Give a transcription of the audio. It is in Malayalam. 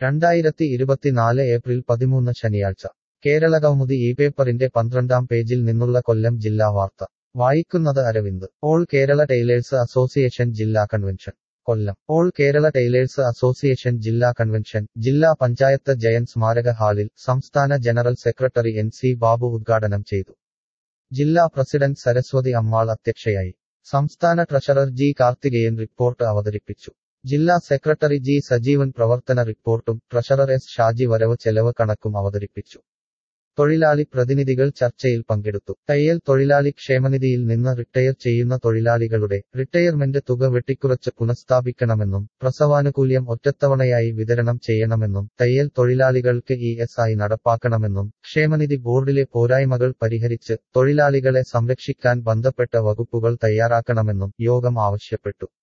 രണ്ടായിരത്തി ഇരുപത്തിനാല് ഏപ്രിൽ പതിമൂന്ന് ശനിയാഴ്ച കേരള കൗമുദി ഈ പേപ്പറിന്റെ പന്ത്രണ്ടാം പേജിൽ നിന്നുള്ള കൊല്ലം ജില്ലാ വാർത്ത വായിക്കുന്നത് Aravind all Kerala tailors association ജില്ലാ convention Kollam all Kerala tailors association ജില്ലാ കൺവെൻഷൻ ജില്ലാ പഞ്ചായത്ത് ജയൻ സ്മാരക ഹാളിൽ സംസ്ഥാന general secretary N C Babu ഉദ്ഘാടനം ചെയ്തു ജില്ലാ പ്രസിഡന്റ് സരസ്വതി അമ്മാൾ അധ്യക്ഷയായി സംസ്ഥാന ട്രഷറർ ജി കാർത്തികേയൻ റിപ്പോർട്ട് അവതരിപ്പിച്ചു ജില്ലാ സെക്രട്ടറി ജി സജീവൻ പ്രവർത്തന റിപ്പോർട്ടും ട്രഷറർ എസ് ഷാജി വരവ് ചെലവ് കണക്കും അവതരിപ്പിച്ചു തൊഴിലാളി പ്രതിനിധികൾ ചർച്ചയിൽ പങ്കെടുത്തു തയ്യൽ തൊഴിലാളി ക്ഷേമനിധിയിൽ നിന്ന് റിട്ടയർ ചെയ്യുന്ന തൊഴിലാളികളുടെ റിട്ടയർമെന്റ് തുക വെട്ടിക്കുറച്ച് പുനഃസ്ഥാപിക്കണമെന്നും പ്രസവാനുകൂല്യം ഒറ്റത്തവണയായി വിതരണം ചെയ്യണമെന്നും തയ്യൽ തൊഴിലാളികൾക്ക് ഇ എസ് ഐ നടപ്പാക്കണമെന്നും ക്ഷേമനിധി ബോർഡിലെ പോരായ്മകൾ പരിഹരിച്ച് തൊഴിലാളികളെ സംരക്ഷിക്കാൻ ബന്ധപ്പെട്ട വകുപ്പുകൾ തയ്യാറാക്കണമെന്നും യോഗം ആവശ്യപ്പെട്ടു